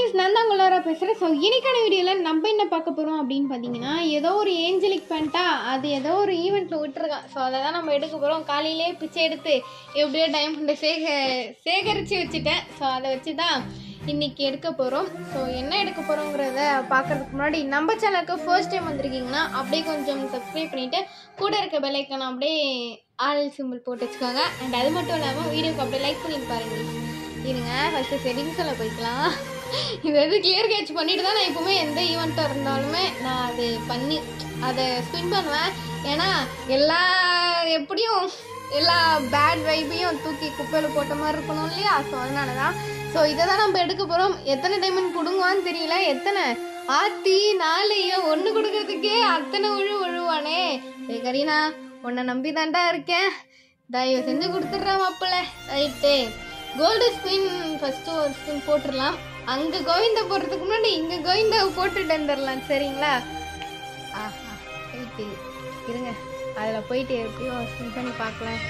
Friends நான் தான் உங்களோட பேசுகிறேன் ஸோ இன்னைக்கான வீடியோவில் நம்ம என்ன பார்க்க போகிறோம் அப்படின்னு பார்த்தீங்கன்னா ஏதோ ஒரு ஏஞ்சலிக் பேண்ட்டா அது ஏதோ ஒரு ஈவெண்ட்டில் விட்டுருக்கான் ஸோ அதை தான் நம்ம எடுக்க போகிறோம் காலையிலே பிச்சை எடுத்து எப்படியோ டைமண்டை சேக சேகரித்து வச்சுட்டேன் ஸோ அதை வச்சு தான் இன்னைக்கு எடுக்க போகிறோம் ஸோ என்ன எடுக்க போகிறோங்கிறத பார்க்கறதுக்கு முன்னாடி நம்ம சேனலுக்கு ஃபர்ஸ்ட் டைம் வந்திருக்கீங்கன்னா அப்படியே கொஞ்சம் சப்ஸ்கிரைப் பண்ணிவிட்டு கூட இருக்க பெல்லைக்கான அப்படியே ஆல் சிம்பிள் போட்டு வச்சுக்கோங்க அண்ட் அது மட்டும் இல்லாமல் வீடியோக்கு அப்படியே லைக் பண்ணிட்டு பாருங்க இருங்க ஃபஸ்ட்டு செட்டிங்ஸில் போய்க்கலாம் இது வந்து கிளியர் கேட்ச் பண்ணிட்டு தான் நான் எப்பவுமே எந்த ஈவெண்ட்டாக இருந்தாலுமே நான் அது பண்ணி அதை ஸ்பின் பண்ணுவேன் ஏன்னா எல்லா எப்படியும் எல்லா பேட் வைப்பையும் தூக்கி குப்பையில் போட்ட மாதிரி இருக்கணும் இல்லையா ஸோ அதனால தான் ஸோ இதை தான் நம்ம எடுக்க போகிறோம் எத்தனை டைமண்ட் கொடுங்குவான்னு தெரியல எத்தனை ஆத்தி நாலு இவன் ஒன்று கொடுக்கறதுக்கே அத்தனை உழு உழுவானே ஏய் கரீனா உன்னை நம்பி தான்டா இருக்கேன் தயவு செஞ்சு கொடுத்துட்றேன் மாப்பிள்ள ரைட்டு கோல்டு ஸ்பின் ஃபஸ்ட்டு ஒரு ஸ்பின் போட்டுடலாம் அங்கே கோவிந்தா போடுறதுக்கு முன்னாடி இங்கே கோவிந்தாவை போட்டுட்டு வந்துடலாம் சரிங்களா ஆஹா ரைட்டு இருங்க அதில் போயிட்டு எப்படியோ ஸ்பின் பண்ணி பார்க்கலாம்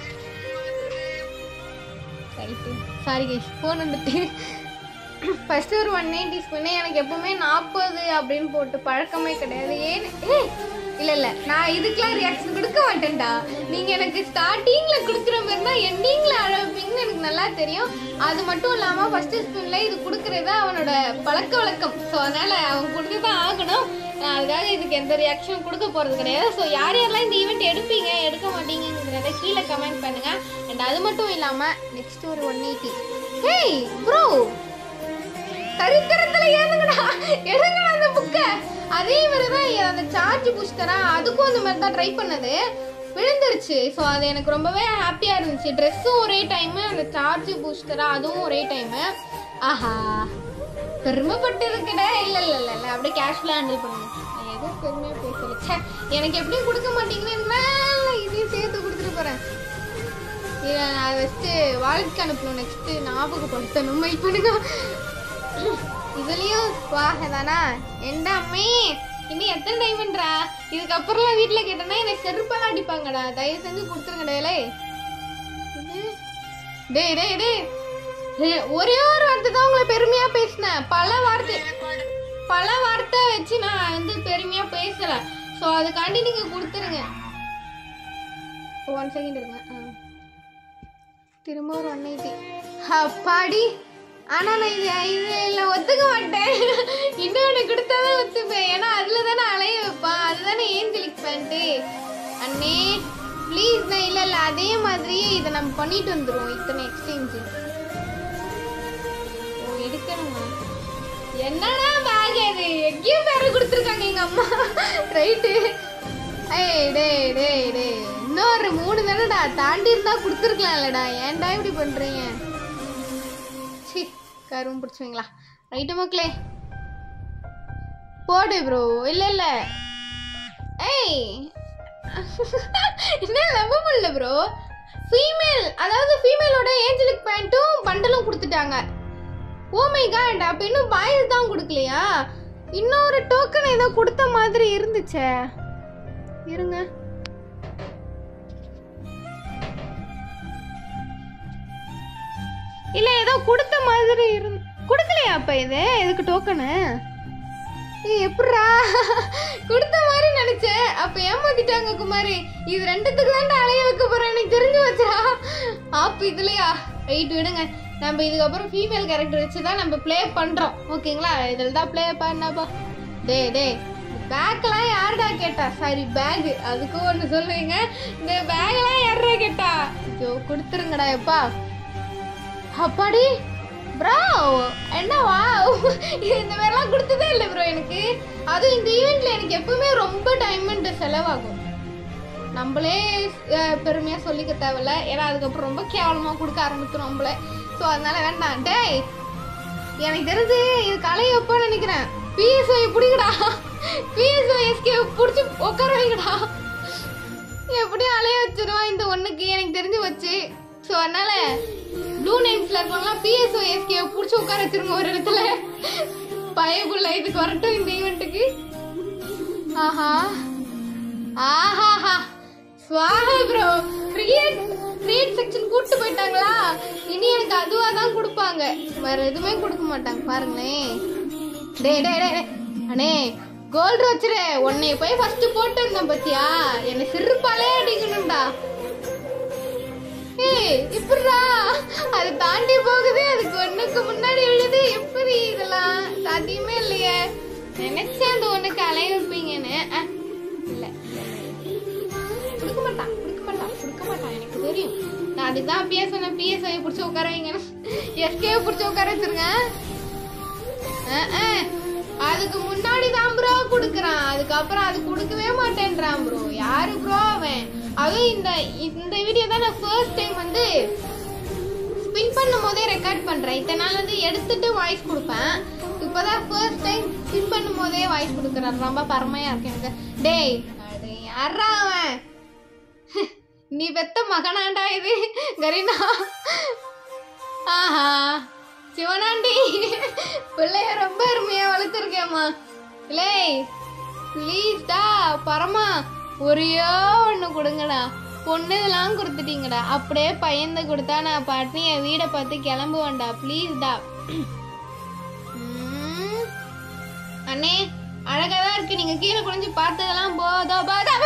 ரைட்டு சாரி கைஸ் ஃபோன் வந்துட்டு ஃபஸ்ட்டு ஒரு ஒன் எயிட்டி ஸ்பின்னு எனக்கு எப்பவுமே நாற்பது அப்படின்னு போட்டு பழக்கமே கிடையாது ஏன் ஏய் இல்லை இல்லை நான் இதுக்கெலாம் ரியாக்ஷன் கொடுக்க மாட்டேன்டா நீங்கள் எனக்கு ஸ்டார்டிங்கில் கொடுக்குற மாதிரினா எண்டிங்கில் அழப்பீங்கன்னு எனக்கு நல்லா தெரியும் அது மட்டும் இல்லாமல் ஃபஸ்ட்டு ஸ்பின்ல இது கொடுக்குறது அவனோட பழக்க வழக்கம் ஸோ அதனால் அவன் கொடுத்து தான் ஆகணும் நான் அதுக்காக இதுக்கு எந்த ரியாக்ஷனும் கொடுக்க போகிறது கிடையாது ஸோ யார் யாரெல்லாம் இந்த ஈவெண்ட் எடுப்பீங்க எடுக்க மாட்டீங்கிறத கீழே கமெண்ட் பண்ணுங்கள் அண்ட் அது மட்டும் இல்லாமல் நெக்ஸ்ட் ஒரு ஒன் எயிட்டி ஹேய் ப்ரோ சரித்திரத்துல ஏதுங்கடா எடுங்கடா அந்த புக்கை அதே மாதிரி தான் அந்த சார்ஜ் பூஸ்டரா அதுக்கும் அந்த மாதிரி தான் ட்ரை பண்ணது விழுந்துருச்சு ஸோ அது எனக்கு ரொம்பவே ஹாப்பியாக இருந்துச்சு ட்ரெஸ்ஸும் ஒரே டைமு அந்த சார்ஜ் பூஸ்டரா அதுவும் ஒரே டைமு ஆஹா பெருமைப்பட்டு இருக்கட இல்லை இல்லை இல்லை இல்லை அப்படியே கேஷ்ஃபுல்லாக ஹேண்டில் பண்ணுங்க நான் எதுவும் பெருமையாக பேசல ச்சே எனக்கு எப்படியும் கொடுக்க மாட்டீங்கன்னா இதையும் சேர்த்து கொடுத்துட்டு போகிறேன் இதை நான் ஃபஸ்ட்டு வாழ்க்கை அனுப்பணும் நெக்ஸ்ட்டு ஞாபகப்படுத்தணும் வெயிட் பண்ணுங்க இதுலயும் சுவாக தானா எந்த அம்மே இன்னும் எத்தனை டைமண்ட்ரா இதுக்கப்புறம்லாம் வீட்டில் கேட்டேன்னா என்னை செருப்பாக அடிப்பாங்கடா தயவு செஞ்சு கொடுத்துருங்கடா இலே டேய் டேய் டேய் டேய், ஒரே ஒரு வார்த்தை தான் உங்களை பெருமையாக பேசினேன் பல வார்த்தை பல வார்த்தை வச்சு நான் வந்து பெருமையாக பேசல ஸோ அதுக்காண்டி நீங்கள் கொடுத்துருங்க ஒன் செகண்ட் இருங்க ஆ திரும்ப ஒரு ஒன் எயிட்டி அப்பாடி ஆனா நான் இது இது இல்லை ஒத்துக்க மாட்டேன் இன்னொன்று கொடுத்தாதான் ஒத்துப்பேன் ஏன்னா அதில் தானே அலைய வைப்பான் அதுதானே ஏஞ்சலிக் பேண்ட்டு அண்ணே ப்ளீஸ் நான் இல்லை இல்லை அதே மாதிரியே இதை நம்ம பண்ணிட்டு வந்துடுவோம் இத்தனை எக்ஸ்சேஞ்சு ஓ எடுக்கணுமா என்னடா பேக் அது எங்கேயும் பேர கொடுத்துருக்காங்க எங்கள் அம்மா ரைட்டு ஏய் டேய் டேய் டேய் இன்னொரு மூணு தானடா தாண்டி இருந்தா கொடுத்துருக்கலாம்லடா ஏன்டா இப்படி பண்றீங்க சி கரும்பு பிடிச்சுவீங்களா ரைட்டு மக்களே போடு ப்ரோ இல்ல இல்ல ஏய் என்ன நம்ப முடியல ப்ரோ ஃபீமேல் அதாவது ஃபீமேலோட ஏஞ்சலிக் பேண்ட்டும் பண்டலும் கொடுத்துட்டாங்க ஓ மை காட் அப்ப இன்னும் பாய்ஸ் தான் கொடுக்கலையா இன்னொரு டோக்கன் ஏதோ கொடுத்த மாதிரி இருந்துச்சே இருங்க இல்ல ஏதோ கொடுத்த மாதிரி இருந்து கொடுக்கலையா அப்ப இது எதுக்கு டோக்கனு ஏய் எப்படா கொடுத்த மாதிரி நினைச்சேன் அப்ப ஏமாத்திட்டாங்க குமாரி இது ரெண்டுத்துக்கு தான்டா அலைய வைக்க போறேன் எனக்கு தெரிஞ்சு வச்சா ஆப் இதுலயா ரைட் விடுங்க நம்ம இதுக்கப்புறம் ஃபீமேல் கேரக்டர் வச்சு தான் நம்ம ப்ளே பண்றோம் ஓகேங்களா இதில் தான் ப்ளே பண்ணப்பா டே டே பேக்கெல்லாம் யாருடா கேட்டா சாரி பேக் அதுக்கும் ஒன்று சொல்லுவீங்க இந்த பேக்கெல்லாம் யாருடா கேட்டா ஐயோ கொடுத்துருங்கடா எப்பா அப்பாடி ப்ரோ என்ன வா இந்த மாதிரிலாம் கொடுத்ததே இல்லை ப்ரோ எனக்கு அதுவும் இந்த ஈவெண்ட்ல எனக்கு எப்பவுமே ரொம்ப டைமண்ட் செலவாகும் நம்மளே அஹ், பெருமையா சொல்லிக்க தேவையில்ல ஏன்னா அதுக்கப்புறம் ரொம்ப கேவலமா கொடுக்க ஆரம்பிச்சிடும் நம்மளே ஸோ அதனால வேண்டாம் டேய் எனக்கு தெரிஞ்சு இது கலை வைப்போம் நினைக்கிறேன் பிஎஸ்ஓ பிடிக்கடா பிஎஸ்ஓ எஸ்கே பிடிச்சி உட்கார வைக்கடா எப்படியும் அலைய வச்சிருவான் இந்த ஒண்ணுக்கு எனக்கு தெரிஞ்சு வச்சு ஸோ அதனால ப்ளூ நேம்ஸ்ல இருக்கவங்களாம் பிஎஸ்ஓ எஸ்கே பிடிச்சி உட்கார வச்சிருங்க ஒரு இடத்துல பயபுள்ள இதுக்கு வரட்டும் இந்த ஈவெண்ட்டுக்கு ஆஹா ஆஹாஹா ஸ்வாஹா ப்ரோ கிரியேட் ட்ரீட் செக்ஷன் கூட்டு போயிட்டாங்களா இனி எனக்கு அதுவா தான் கொடுப்பாங்க வேற எதுவுமே கொடுக்க மாட்டாங்க பாருங்களேன் டேய் டேய் டேய் டேய். அண்ணே கோல்டு வச்சிரு உன்னை போய் ஃபர்ஸ்ட் போட்டு வந்தேன் பத்தியா என்னை சிறுப்பாலே அடிக்கணும்டா ஏய் இப்படிடா அது தாண்டி போகுது அதுக்கு ஒண்ணுக்கு முன்னாடி விழுது எப்படி இதெல்லாம் சாத்தியமே இல்லையே நினைச்சேன் அந்த ஒண்ணுக்கு அலைய வைப்பீங்கன்னு அஹ், இல்ல கொடுக்க மாட்டான் கொடுக்க மாட்டான் கொடுக்க மாட்டான் எனக்கு தெரியும் நான் அதுதான் அப்பயே சொன்னேன் பிஎஸ்ஐ பிடிச்சி உட்கார வைங்க எஸ்கே பிடிச்சி உட்கார வச்சிருங்க அஹ், அஹ். அதுக்கு முன்னாடி தான் ப்ரோ கொடுக்குறான் அதுக்கப்புறம் அது கொடுக்கவே மாட்டேன்றான் ப்ரோ யாரு ப்ரோ அவன் அதுவும் இந்த இந்த வீடியோ தான் நான் ஃபர்ஸ்ட் டைம் வந்து ஸ்பின் பண்ணும் போதே ரெக்கார்ட் பண்றேன் இத்தனை நாள் வந்து எடுத்துட்டு வாய்ஸ் கொடுப்பேன் இப்போதான் ஃபர்ஸ்ட் டைம் ஸ்பின் பண்ணும் போதே வாய்ஸ் கொடுக்குறேன் ரொம்ப பரமையா இருக்கு எனக்கு டேய் அது யாரா அவன் நீ பெத்த மகனாண்டா இது கரீனா ஆஹா சிவனாண்டி பிள்ளைய ரொம்ப அருமையா வளர்த்துருக்கேம்மா லே ப்ளீஸ்டா பரமா ஒரே ஒன்று கொடுங்கடா பொண்ணு இதெல்லாம் கொடுத்துட்டீங்கடா அப்படியே பையந்த கொடுத்தா நான் பாட்டு என் வீடை பார்த்து கிளம்புவேன்டா ப்ளீஸ்டா அண்ணே அழகா தான் இருக்கு நீங்க கீழே குனிஞ்சு பார்த்ததெல்லாம் போதோ பாதா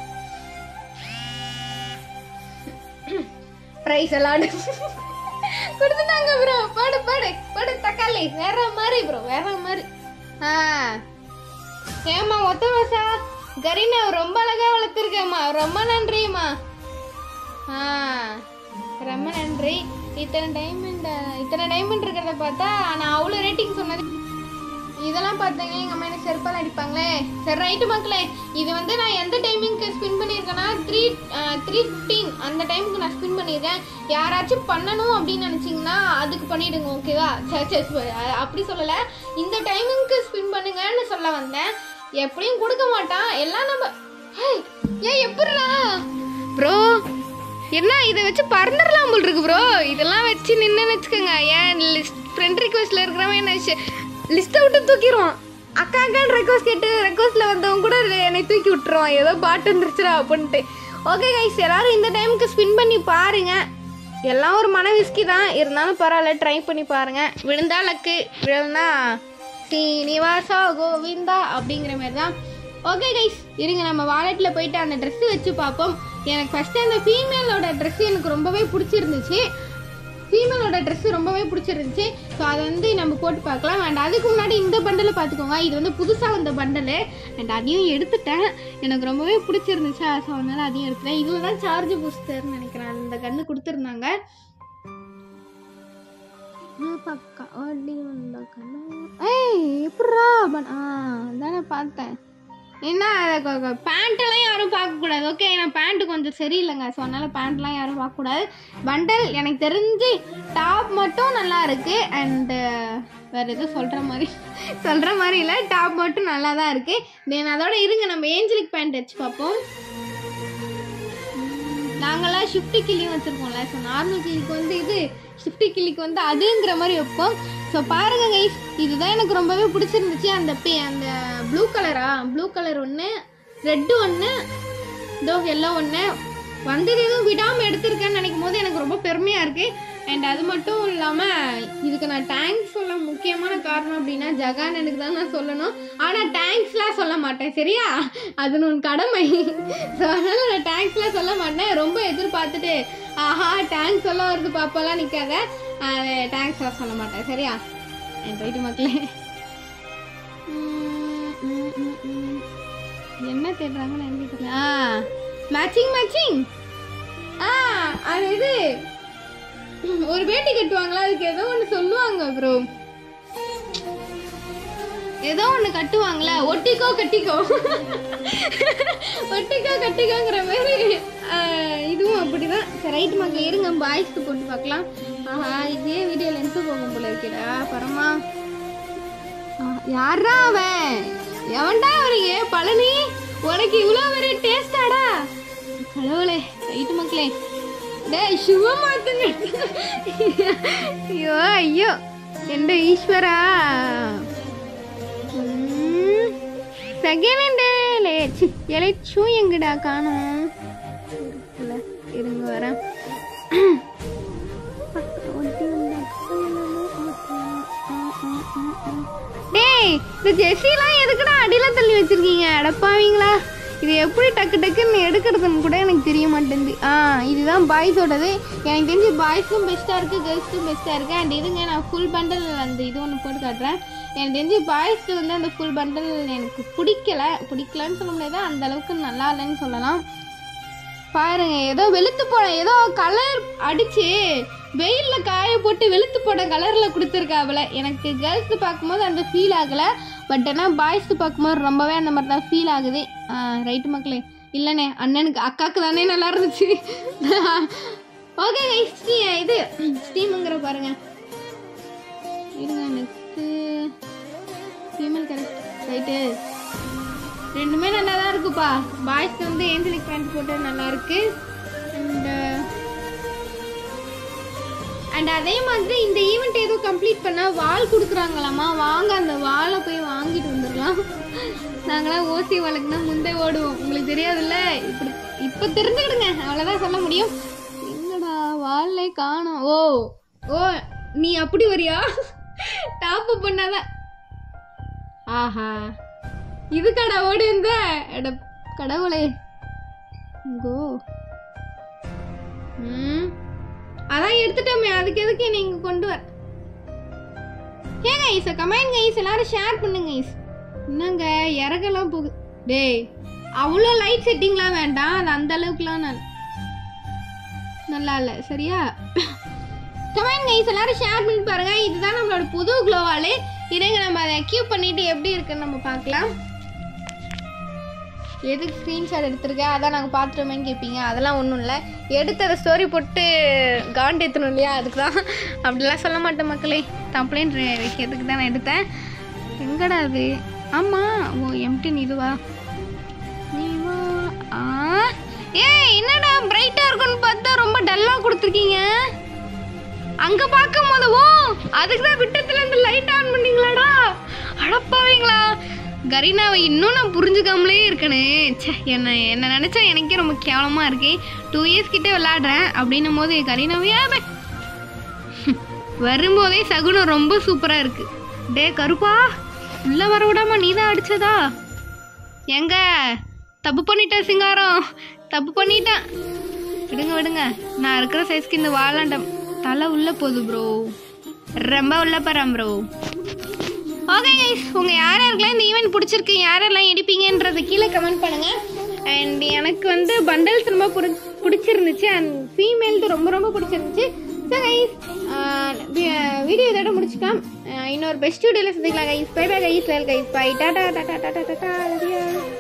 பிரைஸ் எல்லாம் கொடுத்துட்டாங்க ப்ரோ பாடு பாடு பாடு தக்காளி வேற மாதிரி ப்ரோ வேற மாதிரி ஆ ஏம்மா ஒத்த வசா கரீனா ரொம்ப அழகா வளர்த்துருக்கேம்மா ரொம்ப நன்றிம்மா ஆ ரொம்ப நன்றி இத்தனை டைமண்ட் இத்தனை டைமண்ட் இருக்கிறத பார்த்தா நான் அவ்வளோ ரேட்டிங் சொன்னது இதெல்லாம் பார்த்தீங்கன்னா எங்கள் அம்மா எனக்கு செருப்பால் அடிப்பாங்களே சரி ரைட்டு மக்களே இது வந்து நான் எந்த டைமிங்க்கு ஸ்பின் பண்ணியிருக்கேன்னா த்ரீ த்ரீ ஃபிஃப்டீன் அந்த டைமுக்கு நான் ஸ்பின் பண்ணியிருக்கேன் யாராச்சும் பண்ணணும் அப்படின்னு நினச்சிங்கன்னா அதுக்கு பண்ணிவிடுங்க ஓகேவா சரி சரி சரி, அ- அப்படி சொல்லலை இந்த டைமிங்க்கு ஸ்பின் பண்ணுங்கன்னு சொல்ல வந்தேன் எப்படியும் கொடுக்க மாட்டான் எல்லாம் நம்ம ஹேய், ஏன் எப்படிடா ப்ரோ என்ன இதை வச்சு பறந்துடலாம் போல் இருக்கு ப்ரோ இதெல்லாம் வச்சு நின்னுன்னு வச்சுக்கோங்க ஏன் லிஸ்ட் ஃப்ரெண்ட் ரிக்வெஸ்ட்டில் இருக்கிறவன் என்ன லிஸ்ட்டை விட்டு தூக்கிடுவான் அக்கா அக்கான்னு ரெக்வஸ்ட் கேட்டு ரெக்வஸ்ட்டில் வந்தவங்க கூட என்னை தூக்கி விட்டுருவான் ஏதோ பாட்டு வந்துருச்சுடா அப்படின்ட்டு ஓகே கைஸ் எல்லாரும் இந்த டைமுக்கு ஸ்பின் பண்ணி பாருங்க எல்லாம் ஒரு மன விஸ்கி தான் இருந்தாலும் பரவாயில்ல ட்ரை பண்ணி பாருங்க விழுந்தா லக்கு விழுந்தா ஸ்ரீனிவாசா கோவிந்தா அப்படிங்கிற மாதிரி தான் ஓகே கைஸ் இருங்க நம்ம வாலெட்டில் போயிட்டு அந்த ட்ரெஸ்ஸு வச்சு பார்ப்போம் எனக்கு ஃபஸ்ட்டு அந்த ஃபீமேலோட ட்ரெஸ் எனக்கு ரொம்பவே பிடிச்சிருந்துச்சு ஃபீமேலோட ட்ரெஸ் ரொம்பவே பிடிச்சிருந்துச்சு ஸோ அதை வந்து நம்ம போட்டு பார்க்கலாம் அண்ட் அதுக்கு முன்னாடி இந்த பண்டலை பார்த்துக்கோங்க இது வந்து புதுசாக வந்த பண்டலு அண்ட் அதையும் எடுத்துட்டேன் எனக்கு ரொம்பவே பிடிச்சிருந்துச்சா ஸோ அதனால் அதையும் எடுத்துட்டேன் இதில் தான் சார்ஜ் பூஸ்டர்னு நினைக்கிறேன் அந்த கன்று கொடுத்துருந்தாங்க பக்கா ஓடி வந்த கண்ணு ஏய் எப்படா பண் ஆ அதானே பார்த்தேன் என்ன பேண்ட்டெல்லாம் யாரும் பார்க்கக்கூடாது ஓகே நான் பேண்ட்டு கொஞ்சம் சரியில்லைங்க ஸோ அதனால் பேண்ட்லாம் யாரும் பார்க்கக்கூடாது பண்டல் எனக்கு தெரிஞ்சு டாப் மட்டும் நல்லா இருக்கு அண்டு வேறு எதுவும் சொல்கிற மாதிரி சொல்கிற மாதிரி இல்லை டாப் மட்டும் நல்லா தான் இருக்குது தென் அதோட இருங்க நம்ம ஏஞ்சலிக் பேண்ட் வச்சு பார்ப்போம் நாங்களாம் ஷிஃப்டி கிளியும் வச்சுருக்கோம்ல ஸோ நார்மல் கிளிக்கு வந்து இது ஷிஃப்டி கிளிக்கு வந்து அதுங்கிற மாதிரி வைப்போம் ஸோ பாருங்க கைஸ் இதுதான் எனக்கு ரொம்பவே பிடிச்சிருந்துச்சு அந்த பே அந்த ப்ளூ கலரா ப்ளூ கலர் ஒன்று ரெட்டு ஒன்று இதோ எல்லோ ஒன்று வந்தது எதுவும் விடாமல் எடுத்திருக்கேன்னு நினைக்கும் போது எனக்கு ரொம்ப பெருமையாக இருக்குது அண்ட் அது மட்டும் இல்லாமல் இதுக்கு நான் தேங்க்ஸ் சொல்ல முக்கியமான காரணம் அப்படின்னா ஜகானனுக்கு தான் நான் சொல்லணும் ஆனால் தேங்க்ஸ்லாம் சொல்ல மாட்டேன் சரியா அது உன் கடமை ஸோ அதனால் நான் தேங்க்ஸ்லாம் சொல்ல மாட்டேன் ரொம்ப எதிர்பார்த்துட்டு ஆஹா தேங்க்ஸ் சொல்ல வருது பாப்பாலாம் நிற்காத தேங்க்ஸ்லாம் சொல்ல மாட்டேன் சரியா என் போயிட்டு மக்களே உம், உம், உம், உம். என்ன தேடுறாங்கன்னு எனக்கு தெரியல ஆ மேட்சிங் மேட்சிங் ஆ அது இது ம், ஒரு வேட்டி கட்டுவாங்களா அதுக்கு ஏதோ ஒன்று சொல்லுவாங்க ப்ரோ ஏதோ ஒன்று கட்டுவாங்களா ஒட்டிக்கோ கட்டிக்கோ ஒட்டிக்கோ கட்டிக்கோங்கிற மாதிரி ஆ, இதுவும் அப்படிதான் சரி ரைட் மக்கள் இருங்க பாய்ஸ்க்கு போட்டு பார்க்கலாம் ஆஹா இதே வீடியோ லென்த்து போகும் போல இருக்கடா பரமா ஆ, யாரா அவன் எவன்டா அவனுங்க பழனி உனக்கு இவ்வளோ ஒரு டேஸ்டாடா கடவுளே ரைட்டு மக்களே டேய் சிவ மாத்துங்க ஐயோ ஐயோ எந்த ஈஸ்வரா செகண்ட் ஹேண்டு இலைச்சும் எங்கடா காணும் இருக்குல்ல, இருங்க வரேன் டேய் இந்த ஜெர்சிலாம் எதுக்குடா அடியில தள்ளி வச்சிருக்கீங்க அடப்பாவீங்களா இது எப்படி டக்கு டக்குன்னு எடுக்கிறதுன்னு கூட எனக்கு தெரிய மாட்டேங்குது ஆ இதுதான் பாய்ஸோடது எனக்கு தெரிஞ்சு பாய்ஸ்க்கும் பெஸ்ட்டாக இருக்குது கேர்ள்ஸ்க்கும் பெஸ்ட்டாக இருக்குது அண்ட் இதுங்க நான் ஃபுல் பண்டல் அந்த இது ஒன்று போட்டு காட்டுறேன் எனக்கு தெரிஞ்சு பாய்ஸ்க்கு வந்து அந்த ஃபுல் பண்டல் எனக்கு பிடிக்கல பிடிக்கலன்னு சொல்ல முடியாது அந்த அளவுக்கு நல்லா இல்லைன்னு சொல்லலாம் பாருங்க ஏதோ வெளுத்து போன ஏதோ கலர் அடிச்சு வெயில்ல காய போட்டு வெளுத்து போன கலர்ல கொடுத்துருக்காப்புல எனக்கு கேர்ள்ஸ் பார்க்கும்போது அந்த ஃபீல் ஆகல பட் ஆனால் பாய்ஸ் பார்க்கும்போது ரொம்பவே அந்த மாதிரி தான் ஃபீல் ஆகுது ரைட்டு மக்களே இல்லைண்ணே அண்ணனுக்கு அக்காவுக்கு தானே நல்லா இருந்துச்சு ஓகே ஸ்டீ இது ஸ்டீமுங்கிற பாருங்க இருங்க நெக்ஸ்ட்டு ஃபீமேல் கரெக்ட் ரைட்டு ரெண்டுமே நல்லா தான் இருக்குப்பா பாய்ஸ்க்கு வந்து ஏஞ்சலிக் பேண்ட் போட்டு நல்லா இருக்கு அண்ட் அண்ட் அதே மாதிரி இந்த ஈவெண்ட் ஏதோ கம்ப்ளீட் பண்ணால் வால் கொடுக்குறாங்களாமா வாங்க அந்த வாலை போய் வாங்கிட்டு வந்துடலாம் நாங்களாம் ஓசி வாளுக்குனா முந்தே ஓடுவோம் உங்களுக்கு தெரியாதுல்ல இப்படி இப்போ தெரிஞ்சுக்கிடுங்க அவ்வளோதான் சொல்ல முடியும் என்னடா வால்லே காணோம் ஓ ஓ நீ அப்படி வரியா டாப் பண்ணாதான் ஆஹா இது கடை ஓடி இருந்த எட கடவுளே கோ ம் அதான் எடுத்துட்டோமே அதுக்கு எதுக்கு நீங்க கொண்டு வர ஏங்க கைஸ் கமெண்ட் கைஸ் எல்லாரும் ஷேர் பண்ணுங்க கைஸ் என்னங்க இறகெல்லாம் போகுது டேய் அவ்வளோ லைட் செட்டிங்லாம் வேண்டாம் அது அந்த அளவுக்குலாம் நல்ல நல்லா இல்லை சரியா கமெண்ட் கைஸ் எல்லாரும் ஷேர் பண்ணி பாருங்க இதுதான் நம்மளோட புது க்ளோவாலு இருங்க நம்ம அதை அக்யூப் பண்ணிட்டு எப்படி இருக்குன்னு நம்ம பார்க்கலாம் எதுக்கு ஸ்க்ரீன்ஷாட் எடுத்திருக்க அதான் நாங்கள் பார்த்துட்டோமேன்னு கேட்பீங்க அதெல்லாம் ஒன்றும் இல்லை எடுத்ததை ஸ்டோரி போட்டு காண்ட் ஏற்றணும் இல்லையா அதுக்கு தான் அப்படிலாம் சொல்ல மாட்டேன் மக்களே கம்ப்ளைண்ட் வைக்கிறதுக்கு தான் நான் எடுத்தேன் எங்கடா அது ஆமாம் ஓ எம்டின் இதுவா நீ வா ஆ ஏய் என்னடா பிரைட்டாக இருக்குன்னு பார்த்தா ரொம்ப டல்லாக கொடுத்துருக்கீங்க அங்க பார்க்கும் போது ஓ அதுக்கு தான் விட்டத்துல இருந்து லைட் ஆன் பண்ணீங்களாடா அடப்பாவீங்களா கரீனாவை இன்னும் நான் புரிஞ்சுக்காமலே இருக்கனே ச்சே என்ன என்ன நினச்சா எனக்கே ரொம்ப கேவலமாக இருக்கு டூ இயர்ஸ் கிட்டே விளாடுறேன் அப்படின்னும் போது கரீனாவே ஆமே வரும்போதே சகுனம் ரொம்ப சூப்பராக இருக்கு டே கருப்பா உள்ள வர விடாம நீ தான் அடிச்சதா எங்க தப்பு பண்ணிட்டேன் சிங்காரம் தப்பு பண்ணிட்டேன் விடுங்க விடுங்க நான் இருக்கிற சைஸ்க்கு இந்த வாழாண்ட தலை உள்ள போகுது ப்ரோ ரொம்ப உள்ள போகிறேன் ப்ரோ ஓகே கைஸ் உங்கள் யார் யாருக்கெல்லாம் இந்த ஈவெண்ட் பிடிச்சிருக்கு யாரெல்லாம் எடுப்பீங்கன்றது கீழே கமெண்ட் பண்ணுங்கள் அண்ட் எனக்கு வந்து பண்டல்ஸ் ரொம்ப பிடி பிடிச்சிருந்துச்சு அண்ட் ஃபீமேல்து ரொம்ப ரொம்ப பிடிச்சிருந்துச்சு ஸோ கைஸ் வீடியோ இதோட முடிச்சுக்கலாம் அஹ் இன்னொரு பெஸ்ட் வீடியோவில் சந்திக்கலாம் guys bye bye guys guys bye tata tata tata Tata